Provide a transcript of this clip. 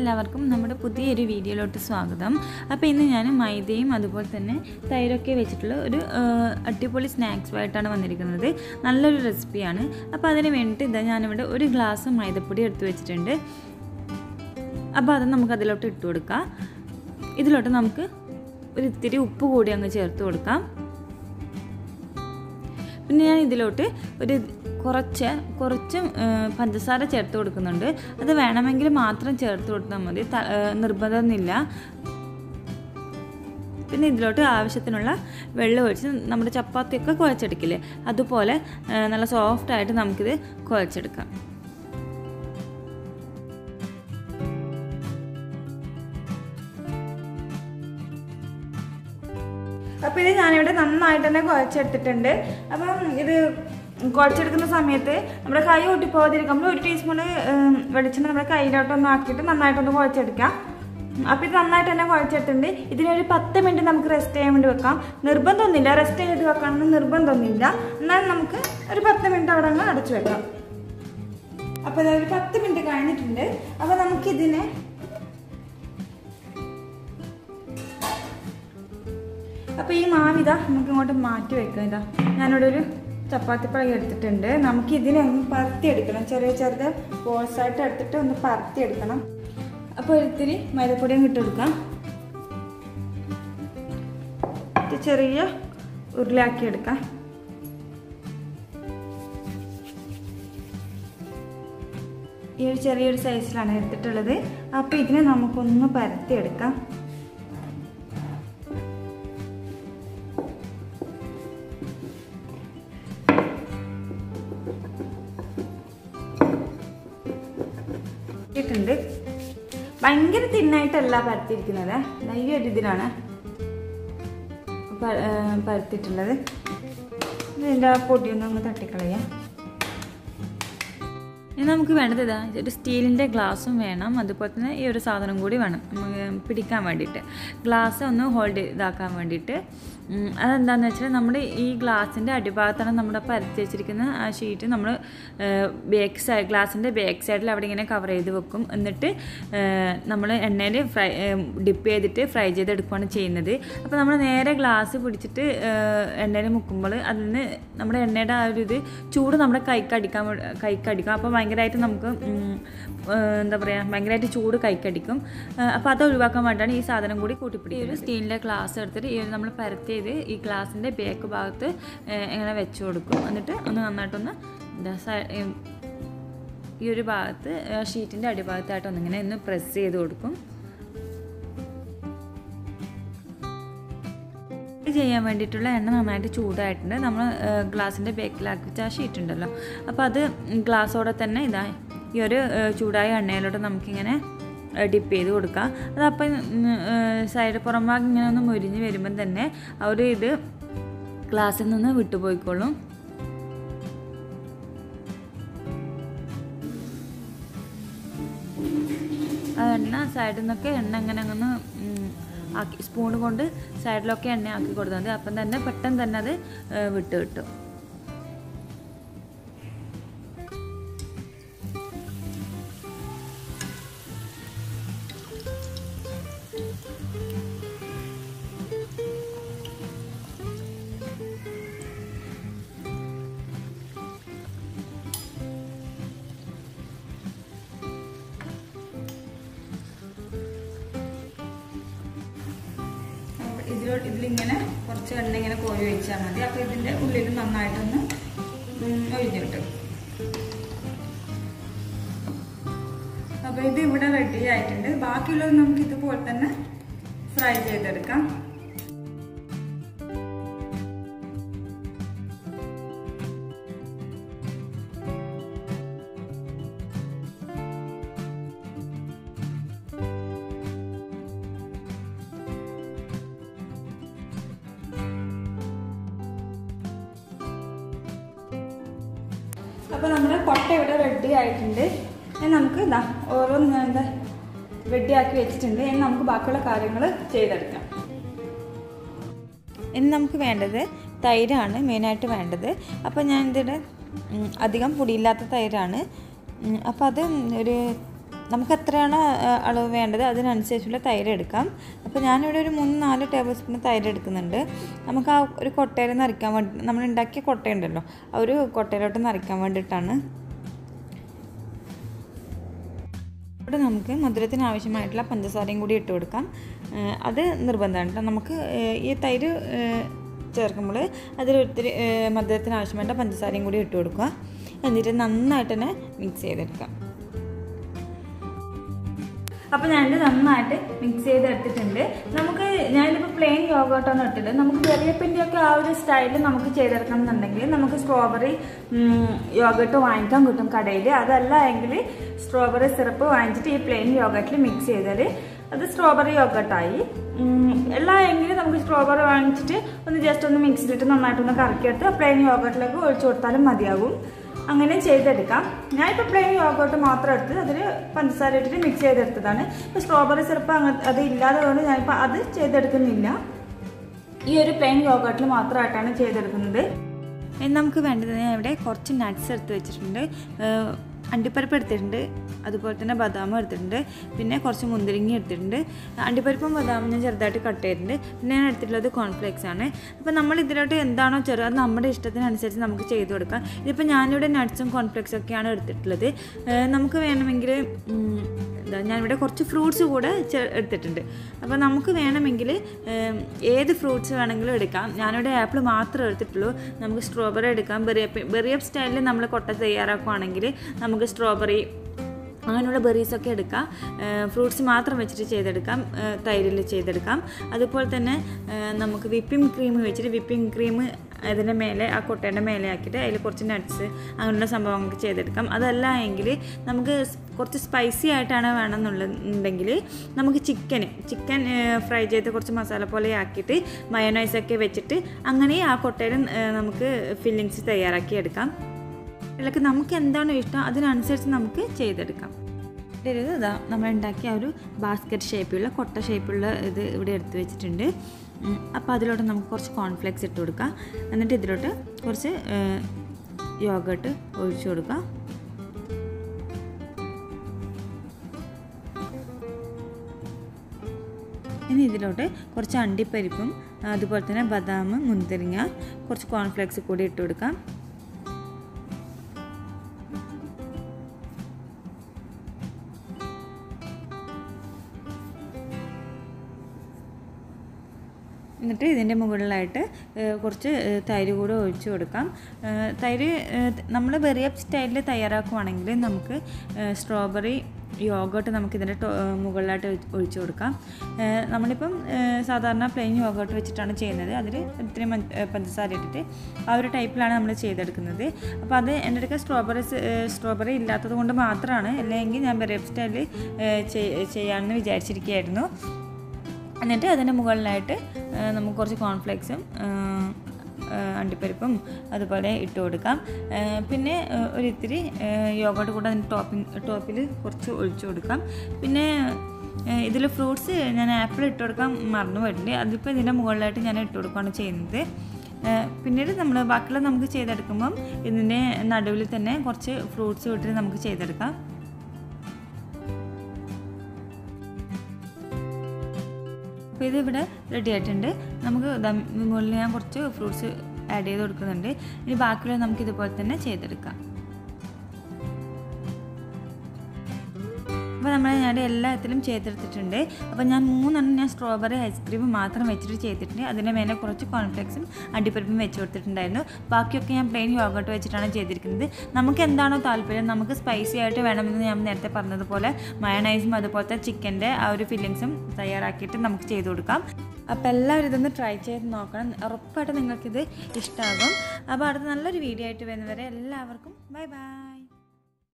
എല്ലാവർക്കും നമ്മുടെ പുതിയൊരു വീഡിയോയിലോട്ട് സ്വാഗതം അപ്പോൾ ഇന്ന് ഞാൻ മൈദയും അതുപോലെ തന്നെ തൈരൊക്കെ വെച്ചിട്ടുള്ള ഒരു ആ, അടിപൊളി സ്നാക്സ് ആയിട്ടാണ് വന്നിരിക്കുന്നത് നല്ലൊരു റെസിപ്പിയാണ് അപ്പോൾ അതിന് വേണ്ടിയിട്ട് ഇതാ ഞാനിവിടെ ഒരു ഗ്ലാസ് മൈദപ്പൊടി എടുത്ത് വെച്ചിട്ടുണ്ട് അപ്പോൾ അത് നമുക്ക് അതിലോട്ട് ഇട്ട് കൊടുക്കാം ഇതിലോട്ട് നമുക്ക് ഒരു ഇത്തിരി ഉപ്പ് കൂടി അങ്ങ് ചേർത്ത് കൊടുക്കാം പിന്നെ ഞാൻ ഇതിലോട്ട് ഒരു കുറച്ച് കുറച്ച് ആ, പഞ്ചസാര ചേർത്ത് കൊടുക്കുന്നുണ്ട് അത് വേണമെങ്കിൽ മാത്രം ചേർത്ത് കൊടുത്താൽ മതി ത- ആ, നിർബന്ധമൊന്നുമില്ല പിന്നെ ഇതിലോട്ട് ആവശ്യത്തിനുള്ള വെള്ളം ഒഴിച്ച് നമ്മുടെ ചപ്പാത്തിയൊക്കെ കുഴച്ചെടുക്കില്ലേ അതുപോലെ ആ, നല്ല സോഫ്റ്റായിട്ട് നമുക്കിത് കുഴച്ചെടുക്കാം അപ്പോൾ ഇത് ഞാനിവിടെ നന്നായിട്ട് തന്നെ കുഴച്ചെടുത്തിട്ടുണ്ട് അപ്പം ഇത് കുഴച്ചെടുക്കുന്ന സമയത്ത് നമ്മുടെ കൈ ഒട്ടിപ്പോകാതിരിക്കുമ്പോൾ ഒരു ടീസ്പൂൺ വെളിച്ചെണ്ണ നമ്മുടെ കയ്യിലോട്ടൊന്ന് ആക്കിയിട്ട് നന്നായിട്ടൊന്ന് കുഴച്ചെടുക്കാം അപ്പോൾ ഇത് നന്നായിട്ട് തന്നെ കുഴച്ചെടുത്തിട്ടുണ്ട് ഇതിനൊരു പത്ത് മിനിറ്റ് നമുക്ക് റെസ്റ്റ് ചെയ്യാൻ വേണ്ടി വെക്കാം നിർബന്ധമൊന്നുമില്ല റെസ്റ്റ് ചെയ്ത് വെക്കണമെന്ന് നിർബന്ധമൊന്നുമില്ല എന്നാൽ നമുക്ക് ഒരു പത്ത് മിനിറ്റ് അവിടെ അങ്ങ് അടച്ചു വെക്കാം അപ്പോൾ ഒരു പത്ത് മിനിറ്റ് കഴിഞ്ഞിട്ടുണ്ട് അപ്പോൾ നമുക്കിതിനെ അപ്പോൾ ഈ മാവിത നമുക്ക് ഇങ്ങോട്ട് മാറ്റി വെക്കാം ഇതാ ഞാനിവിടെ ഒരു ചപ്പാത്തിപ്പഴം എടുത്തിട്ടുണ്ട് നമുക്ക് ഇതിനെ ഒന്ന് പരത്തി എടുക്കണം ചെറിയ ചെറുത് ബോൾസ് ആയിട്ട് എടുത്തിട്ട് ഒന്ന് പരത്തി എടുക്കണം അപ്പോൾ ഒരിത്തിരി മൈദപ്പൊടിയും ഇട്ടെടുക്കാം ഇത് ചെറിയ ഉരുളാക്കി എടുക്കാം ഈ ഒരു ചെറിയൊരു സൈസിലാണ് എടുത്തിട്ടുള്ളത് അപ്പോൾ ഇതിനെ നമുക്കൊന്ന് പരത്തി എടുക്കാം ഇട്ടിട്ടുണ്ട് ഭയങ്കര തിന്നായിട്ടല്ല പരത്തിയിരിക്കുന്നത് ഈ ഒരു ഇതിലാണ് പ- ഏ, പരത്തിയിട്ടുള്ളത് ഇതിൻ്റെ ആ പൊടിയൊന്നും അങ്ങ് തട്ടിക്കളയാം ഇനി നമുക്ക് വേണ്ടത് ഇതാ ഒരു സ്റ്റീലിൻ്റെ ഗ്ലാസ്സും വേണം അതുപോലെ തന്നെ ഈ ഒരു സാധനം കൂടി വേണം നമുക്ക് പിടിക്കാൻ വേണ്ടിയിട്ട് ഗ്ലാസ് ഒന്ന് ഹോൾഡ് ഇതാക്കാൻ വേണ്ടിയിട്ട് ഉം, അതെന്താണെന്ന് വെച്ചാൽ നമ്മുടെ ഈ ഗ്ലാസിൻ്റെ അടിഭാഗത്താണ് നമ്മുടെ പരത്തി വെച്ചിരിക്കുന്ന ആ ഷീറ്റ് നമ്മൾ ബാക്ക് സൈഡ് ഗ്ലാസിൻ്റെ ബാക്ക് സൈഡിൽ അവിടെ ഇങ്ങനെ കവർ ചെയ്ത് വെക്കും എന്നിട്ട് നമ്മൾ എണ്ണയിൽ ഫ്രൈ ഡിപ്പ് ചെയ്തിട്ട് ഫ്രൈ ചെയ്തെടുക്കുകയാണ് ചെയ്യുന്നത് അപ്പോൾ നമ്മൾ നേരെ ഗ്ലാസ് പിടിച്ചിട്ട് എണ്ണയിൽ മുക്കുമ്പോൾ അതിൽ നിന്ന് നമ്മുടെ എണ്ണയുടെ ആ ഒരു ഇത് ചൂട് നമ്മുടെ കൈക്കടിക്കാൻ വേ- കൈക്കടിക്കും അപ്പോൾ ഭയങ്കരമായിട്ട് നമുക്ക് ഉം, ഏഹ്, എന്താ പറയുക ഭയങ്കരമായിട്ട് ചൂട് കൈക്കടിക്കും ഏഹ്, അപ്പോൾ അത് ഒഴിവാക്കാൻ വേണ്ടിയിട്ടാണ് ഈ സാധനം കൂടി കൂട്ടിപ്പിടി ഈ ഒരു സ്റ്റീലിൻ്റെ ഗ്ലാസ് എടുത്തിട്ട് ഈ ഒരു നമ്മൾ പരത്തിയത് ഈ ഗ്ലാസിൻ്റെ ബേക്ക് ഭാഗത്ത് ഏഹ്, ഇങ്ങനെ വെച്ച് കൊടുക്കും എന്നിട്ട് ഒന്ന് നന്നായിട്ടൊന്ന് എന്താ സൈ- ഏഹ്, ഈ ഒരു ഭാഗത്ത് ഷീറ്റിൻ്റെ അടിഭാഗത്തായിട്ട് ഒന്നിങ്ങനെ ഒന്ന് പ്രസ് ചെയ്ത് കൊടുക്കും ഇത് ചെയ്യാൻ വേണ്ടിയിട്ടുള്ള എണ്ണ നന്നായിട്ട് ചൂടായിട്ടുണ്ട് നമ്മൾ ഗ്ലാസിൻ്റെ ബേക്കിലാക്കി വെച്ച ആ ഷീറ്റ് ഉണ്ടല്ലോ അപ്പോൾ അത് ഗ്ലാസ്സോടെ തന്നെ ഇതാ ഈ ഒരു ഏഹ്, ചൂടായ എണ്ണയിലോട്ട് നമുക്കിങ്ങനെ ഡിപ്പ് ചെയ്ത് കൊടുക്കാം അതപ്പം സൈഡ് പുറംഭാഗം ഇങ്ങനെ ഒന്ന് മുരിഞ്ഞ് വരുമ്പം തന്നെ ആ ഒരു ഇത് ഗ്ലാസ്സിൽ നിന്ന് വിട്ടുപോയിക്കോളും ആ എണ്ണ സൈഡിൽ നിന്നൊക്കെ എണ്ണ ഇങ്ങനെ അങ്ങനെ ആക്കി സ്പൂൺ കൊണ്ട് സൈഡിലൊക്കെ എണ്ണ ആക്കി കൊടുത്താൽ മതി അപ്പം തന്നെ പെട്ടെന്ന് തന്നെ അത് ഏ, വിട്ട് കിട്ടും അപ്പോൾ ഇതിലോട്ട് ഇതിലിങ്ങനെ കുറച്ച് എണ്ണ ഇങ്ങനെ കോരി ഒഴിച്ചാൽ മതി അപ്പോൾ ഇതിൻ്റെ ഉള്ളിൽ നന്നായിട്ടൊന്ന് ഉം, ഒഴിഞ്ഞ് കിട്ടും അപ്പോൾ ഇത് ഇവിടെ റെഡി ആയിട്ടുണ്ട് ബാക്കിയുള്ളത് നമുക്ക് ഇതുപോലെ തന്നെ ഫ്രൈ ചെയ്തെടുക്കാം അപ്പോൾ നമ്മുടെ കൊട്ട ഇവിടെ റെഡി ആയിട്ടുണ്ട് ഇനി നമുക്ക് ഇതാ ഓരോന്ന് ഞാൻ എന്താ റെഡി ആക്കി വെച്ചിട്ടുണ്ട് ഇനി നമുക്ക് ബാക്കിയുള്ള കാര്യങ്ങൾ ചെയ്തെടുക്കാം ഇനി നമുക്ക് വേണ്ടത് തൈരാണ് മെയിനായിട്ട് വേണ്ടത് അപ്പോൾ ഞാൻ ഇതിൻ്റെ ഉം, അധികം പൊടിയില്ലാത്ത തൈരാണ് ഉം, അപ്പോൾ അത് ഒരു നമുക്ക് എത്രയാണോ ആ, അളവ് വേണ്ടത് അതിനനുസരിച്ചുള്ള തൈര് എടുക്കാം അപ്പോൾ ഞാനിവിടെ ഒരു മൂന്ന് നാല് ടേബിൾ സ്പൂൺ തൈര് എടുക്കുന്നുണ്ട് നമുക്ക് ആ ഒരു കൊട്ടയിൽ നിറയ്ക്കാൻ വേണ്ടി നമ്മൾ ഉണ്ടാക്കിയ കൊട്ടയുണ്ടല്ലോ ആ ഒരു കൊട്ടയിലോട്ട് നിറയ്ക്കാൻ വേണ്ടിയിട്ടാണ് ഇവിടെ നമുക്ക് മധുരത്തിന് ആവശ്യമായിട്ടുള്ള പഞ്ചസാരയും കൂടി ഇട്ട് കൊടുക്കാം ഏഹ് അത് നിർബന്ധമാണ് കേട്ടോ നമുക്ക് ഏഹ് ഈ തൈര് ഏഹ് ചേർക്കുമ്പോൾ അതിൽ ഒത്തിരി ഏഹ് മധുരത്തിന് ആവശ്യമായിട്ടുള്ള പഞ്ചസാരയും കൂടി ഇട്ട് കൊടുക്കുക എന്നിട്ട് നന്നായിട്ട് തന്നെ മിക്സ് ചെയ്തെടുക്കാം അപ്പോൾ ഞാനിത് നന്നായിട്ട് മിക്സ് ചെയ്ത് എടുത്തിട്ടുണ്ട് നമുക്ക് ഞാനിതിപ്പോൾ പ്ലെയിൻ യോഗോട്ടാണ് എടുത്തിട്ട് നമുക്ക് വെറിയപ്പിൻ്റെ ഒക്കെ ആ ഒരു സ്റ്റൈലിൽ നമുക്ക് ചെയ്തെടുക്കണം എന്നുണ്ടെങ്കിൽ നമുക്ക് സ്ട്രോബെറി യോഗട്ട് വാങ്ങിക്കാൻ കിട്ടും കടയിൽ അതല്ല എങ്കിൽ സ്ട്രോബെറി സിറപ്പ് വാങ്ങിച്ചിട്ട് ഈ പ്ലെയിൻ യോഗട്ടിൽ മിക്സ് ചെയ്താൽ അത് സ്ട്രോബെറി യോഗട്ടായി എല്ലാ എങ്കിലും നമുക്ക് സ്ട്രോബെറി വാങ്ങിച്ചിട്ട് ഒന്ന് ജസ്റ്റ് ഒന്ന് മിക്സിയിലിട്ട് നന്നായിട്ടൊന്ന് കറക്കിയെടുത്ത് പ്ലെയിൻ യോഗട്ടിലേക്ക് ഒഴിച്ചു കൊടുത്താലും മതിയാകും അങ്ങനെ ചെയ്തെടുക്കാം ഞാനിപ്പോൾ പ്ലെയിൻ യോഗോട്ട് മാത്രം എടുത്ത് അതിൽ പഞ്ചസാര ഇട്ടിട്ട് മിക്സ് ചെയ്തെടുത്തതാണ് ഇപ്പോൾ സ്ട്രോബെറി സിറപ്പ് അങ്ങനെ അത് ഇല്ലാതെ കൊണ്ട് ഞാനിപ്പോൾ അത് ചെയ്തെടുക്കുന്നില്ല ഈ ഒരു പ്ലെയിൻ യോഗോട്ടിൽ മാത്രമായിട്ടാണ് ചെയ്തെടുക്കുന്നത് ഇനി നമുക്ക് വേണ്ടത് ഞാൻ ഇവിടെ കുറച്ച് നട്ട്സ് എടുത്ത് വെച്ചിട്ടുണ്ട് ഏഹ് അണ്ടിപ്പരിപ്പ് എടുത്തിട്ടുണ്ട് അതുപോലെ തന്നെ ബദാമും എടുത്തിട്ടുണ്ട് പിന്നെ കുറച്ച് മുന്തിരിങ്ങ എടുത്തിട്ടുണ്ട് അണ്ടിപ്പരിപ്പും ബദാമും ഞാൻ ചെറുതായിട്ട് കട്ട് ചെയ്തിട്ടുണ്ട് പിന്നെ ഞാൻ എടുത്തിട്ടുള്ളത് കോൺഫ്ലേക്സ് ആണ് അപ്പോൾ നമ്മൾ ഇതിലോട്ട് എന്താണോ ചെറുത് അത് നമ്മുടെ ഇഷ്ടത്തിനനുസരിച്ച് നമുക്ക് ചെയ്ത് കൊടുക്കാം ഇതിപ്പോൾ ഞാനിവിടെ നട്ട്സും കോൺഫ്ലേക്സും ഒക്കെയാണ് എടുത്തിട്ടുള്ളത് ഏഹ് നമുക്ക് വേണമെങ്കിൽ ഉം, എന്താ ഞാനിവിടെ കുറച്ച് ഫ്രൂട്ട്സ് കൂടെ ചെ- എടുത്തിട്ടുണ്ട് അപ്പോൾ നമുക്ക് വേണമെങ്കിൽ ഏം, ഏത് ഫ്രൂട്ട്സ് വേണമെങ്കിലും എടുക്കാം ഞാനിവിടെ ആപ്പിൾ മാത്രമേ എടുത്തിട്ടുള്ളൂ നമുക്ക് സ്ട്രോബെറി എടുക്കാം ബെറിയപ്പ് ബെറിയപ്പ് സ്റ്റൈലിൽ നമ്മൾ കൊട്ട തയ്യാറാക്കുകയാണെങ്കിൽ നമുക്ക് സ്ട്രോബെറി അങ്ങനെയുള്ള ബെറീസൊക്കെ എടുക്കാം ഫ്രൂട്ട്സ് മാത്രം വെച്ചിട്ട് ചെയ്തെടുക്കാം ഏഹ് തൈരിൽ ചെയ്തെടുക്കാം അതുപോലെ തന്നെ ഏഹ് നമുക്ക് വിപ്പിംഗ് ക്രീം വെച്ചിട്ട് വിപ്പിംഗ് ക്രീം അതിൻ്റെ മേലെ ആ കൊട്ടയുടെ മേലെ ആക്കിയിട്ട് അതിൽ കുറച്ച് നട്ട്സ് അങ്ങനെയുള്ള സംഭവങ്ങൾക്ക് ചെയ്തെടുക്കാം അതല്ല എങ്കിൽ നമുക്ക് സ് കുറച്ച് സ്പൈസി ആയിട്ടാണ് വേണമെന്നുണ്ടെങ്കിൽ നമുക്ക് ചിക്കൻ ചിക്കൻ ഫ്രൈ ചെയ്ത് കുറച്ച് മസാല പോലെ ആക്കിയിട്ട് മയോനൈസൊക്കെ വെച്ചിട്ട് അങ്ങനെ ആ കൊട്ടയിൽ ഏഹ് നമുക്ക് ഫില്ലിങ്സ് തയ്യാറാക്കി എടുക്കാം ഇതിലൊക്കെ നമുക്ക് എന്താണോ ഇഷ്ടം അതിനനുസരിച്ച് നമുക്ക് ചെയ്തെടുക്കാം ഇത് ഇതാ നമ്മൾ ഉണ്ടാക്കിയ ആ ഒരു ബാസ്ക്കറ്റ് ഷേപ്പുള്ള കൊട്ട ഷേപ്പുള്ള ഇത് ഇവിടെ എടുത്ത് വെച്ചിട്ടുണ്ട് അപ്പോൾ അതിലോട്ട് നമുക്ക് കുറച്ച് കോൺഫ്ലെക്സ് ഇട്ട് കൊടുക്കാം എന്നിട്ട് ഇതിലോട്ട് കുറച്ച് യോഗട്ട് ഒഴിച്ചു കൊടുക്കാം ഇനി ഇതിലോട്ട് കുറച്ച് അണ്ടിപ്പരിപ്പും അതുപോലെ തന്നെ ബദാം മുന്തിരിങ്ങ കുറച്ച് കോൺഫ്ലെക്സ് കൂടി ഇട്ട് കൊടുക്കാം എന്നിട്ട് ഇതിൻ്റെ മുകളിലായിട്ട് ഏഹ്, കുറച്ച് ഏഹ്, തൈര് കൂടെ ഒഴിച്ചു കൊടുക്കാം ഏഹ്, തൈര് നമ്മൾ വെറിയപ്പ് സ്റ്റൈലിൽ തയ്യാറാക്കുവാണെങ്കിൽ നമുക്ക് ഏഹ്, സ്ട്രോബെറി യോഗട്ട് നമുക്ക് ഇതിൻ്റെ ടോ- ഏഹ്, മുകളിലായിട്ട് ഒഴി- ഒഴിച്ചു കൊടുക്കാം ഏഹ്, നമ്മളിപ്പം ഏഹ്, സാധാരണ പ്ലെയിൻ യോഗട്ട് വെച്ചിട്ടാണ് ചെയ്യുന്നത് അതിൽ ഇത്തിരി മഞ്ഞ- ഏഹ്, പഞ്ചസാര ഇട്ടിട്ട് ആ ഒരു ടൈപ്പിലാണ് നമ്മൾ ചെയ്തെടുക്കുന്നത് അപ്പോൾ അത് എൻ്റെ അടുക്ക സ്ട്രോബെറി സ്ട്രോബെറി ഇല്ലാത്തത് കൊണ്ട് മാത്രമാണ് അല്ലെങ്കിൽ ഞാൻ വെറിയപ്പ് സ്റ്റൈലിൽ ചെയ്യാമെന്ന് വിചാരിച്ചിരിക്കുകയായിരുന്നു എന്നിട്ട് അതിൻ്റെ മുകളിലായിട്ട് ആ, നമുക്ക് കുറച്ച് കോൺഫ്ലെക്സും ആ, ആ, അണ്ടിപ്പരിപ്പും അതുപോലെ ഇട്ട് കൊടുക്കാം ആ, പിന്നെ ആ, ഒരു ഇത്തിരി യോഗോട്ട് കൂടെ അതിൻ്റെ ടോപ്പിംഗ് ടോപ്പിൽ കുറച്ച് ഒഴിച്ചു കൊടുക്കാം പിന്നെ ഇതിൽ ഫ്രൂട്ട്സ് ഞാൻ ആപ്പിൾ ഇട്ട് കൊടുക്കാൻ മറന്നു പോയിട്ടുണ്ട് അതിപ്പോൾ ഇതിൻ്റെ മുകളിലായിട്ട് ഞാൻ ഇട്ട് കൊടുക്കുകയാണ് ചെയ്യുന്നത് ആ, പിന്നീട് നമ്മൾ ബാക്കിയുള്ള നമുക്ക് ചെയ്തെടുക്കുമ്പം ഇതിൻ്റെ നടുവിൽ തന്നെ കുറച്ച് ഫ്രൂട്ട്സ് ഇട്ടിട്ട് നമുക്ക് ചെയ്തെടുക്കാം അപ്പോൾ ഇത് ഇവിടെ റെഡി ആയിട്ടുണ്ട് നമുക്ക് ദം- മുകളിൽ ഞാൻ കുറച്ച് ഫ്രൂട്ട്സ് ആഡ് ചെയ്ത് കൊടുക്കുന്നുണ്ട് ഇനി ബാക്കിയുള്ള നമുക്ക് ഇതുപോലെ തന്നെ ചെയ്തെടുക്കാം അപ്പോൾ നമ്മൾ ഞാൻ എല്ലാത്തിലും ചെയ്തെടുത്തിട്ടുണ്ട് അപ്പോൾ ഞാൻ മൂന്നെണ്ണം ഞാൻ സ്ട്രോബെറി ഐസ്ക്രീം മാത്രം വെച്ചിട്ട് ചെയ്തിട്ടുണ്ട് അതിൻ്റെ മേലെ കുറച്ച് കോൺഫ്ലെക്സും അണ്ടിപ്പരിപ്പും വെച്ച് കൊടുത്തിട്ടുണ്ടായിരുന്നു ബാക്കിയൊക്കെ ഞാൻ പ്ലെയിൻ യോഗട്ട് വെച്ചിട്ടാണ് ചെയ്തിരിക്കുന്നത് നമുക്ക് എന്താണോ താല്പര്യം നമുക്ക് സ്പൈസി ആയിട്ട് വേണമെന്ന് ഞാൻ നേരത്തെ പറഞ്ഞതുപോലെ മയണൈസും അതുപോലത്തെ ചിക്കൻ്റെ ആ ഒരു ഫില്ലിങ്സും തയ്യാറാക്കിയിട്ട് നമുക്ക് ചെയ്ത് കൊടുക്കാം അപ്പോൾ എല്ലാവരും ഇതൊന്ന് ട്രൈ ചെയ്ത് നോക്കണം ഉറപ്പായിട്ട് നിങ്ങൾക്കിത് ഇഷ്ടമാകും അപ്പോൾ അടുത്ത നല്ലൊരു വീഡിയോ ആയിട്ട് വരുന്നവരെ എല്ലാവർക്കും ബൈ ബൈ